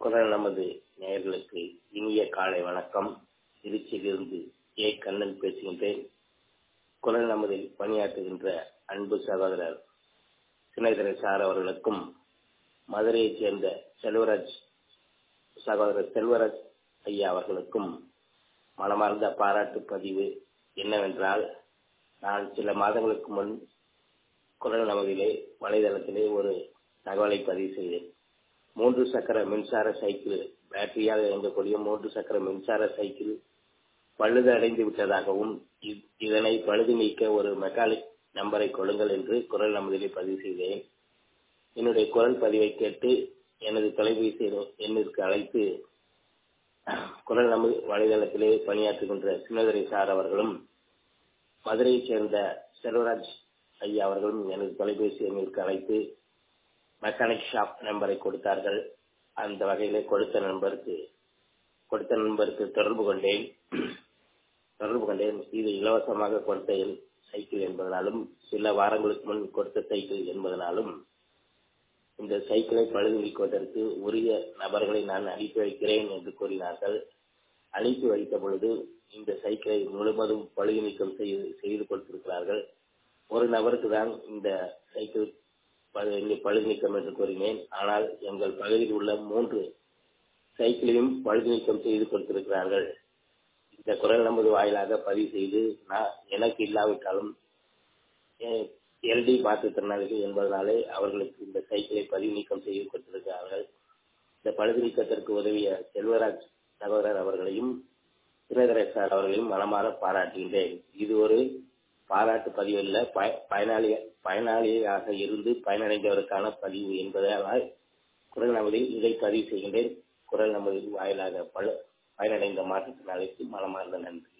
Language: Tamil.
குரல் நமது நேயர்களுக்கு இனிய காலை வணக்கம் திருச்சியிலிருந்து ஏ கண்ணன் பேசுகின்றேன் குரல் நமதில் பணியாற்றுகின்ற அன்பு சகோதரர் சினேதர சார் அவர்களுக்கும் மதுரையைச் சேர்ந்த செல்வராஜ் சகோதரர் செல்வராஜ் ஐயா அவர்களுக்கும் மனமார்ந்த பாராட்டு பதிவு என்னவென்றால் நான் சில மாதங்களுக்கு முன் குரல் நமதிலே வலைதளத்திலே ஒரு தகவலை பதிவு செய்தேன் மூன்று சக்கர மின்சார சைக்கிள் பேட்டரியாக இயங்கக்கூடிய மூன்று சக்கர மின்சார சைக்கிள் பழுது அடைந்து விட்டதாகவும் இதனை பழுது நீக்க ஒரு மெக்கானிக் நம்பரை கொடுங்கள் என்று குரல் நமதிலே பதிவு செய்தேன் என்னுடைய குரல் பதிவை கேட்டு எனது தொலைபேசி எண்ணிற்கு அழைத்து குரல் நமது வலைதளத்திலே பணியாற்றுகின்ற சின்னதுரை சார் அவர்களும் மதுரையைச் சேர்ந்த செல்வராஜ் ஐயா அவர்களும் எனது தொலைபேசி எண்ணிற்கு அழைத்து மெக்கானிக் ஷாப் நம்பரை கொடுத்தார்கள் அந்த வகையிலே கொடுத்த நண்பருக்கு கொடுத்த நண்பருக்கு தொடர்பு கொண்டேன் தொடர்பு கொண்டேன் இது இலவசமாக கொடுத்த சைக்கிள் என்பதனாலும் சில வாரங்களுக்கு முன் கொடுத்த சைக்கிள் என்பதனாலும் இந்த சைக்கிளை பழுது நீக்குவதற்கு உரிய நபர்களை நான் அனுப்பி வைக்கிறேன் என்று கூறினார்கள் அனுப்பி வைத்த பொழுது இந்த சைக்கிளை முழுவதும் பழுது நீக்கம் செய்து செய்து கொடுத்திருக்கிறார்கள் ஒரு நபருக்கு தான் இந்த சைக்கிள் பழுது நீக்கம் என்று கூறினேன் ஆனால் எங்கள் பகுதியில் உள்ள மூன்று சைக்கிளையும் பழுது நீக்கம் செய்து கொடுத்திருக்கிறார்கள் இந்த குரல் நமது வாயிலாக பதிவு செய்து நான் எனக்கு இல்லாவிட்டாலும் எல்டி மாற்றுத்திறனாளிகள் என்பதனாலே அவர்களுக்கு இந்த சைக்கிளை பதிவு நீக்கம் செய்து கொடுத்திருக்கிறார்கள் இந்த பழுது நீக்கத்திற்கு உதவிய செல்வராஜ் சகோதரர் அவர்களையும் தினகரேஷ் சார் அவர்களையும் மனமாற பாராட்டுகின்றேன் இது ஒரு பாராட்டு பதிவு அல்ல பயனாளி பயனாளியாக இருந்து பயனடைந்தவருக்கான பதிவு என்பதால் குரல் நமதில் இதை பதிவு செய்கின்றேன் குரல் நமது வாயிலாக பல பயனடைந்த மாற்றுத்திறனாளிக்கு மனமார்ந்த நன்றி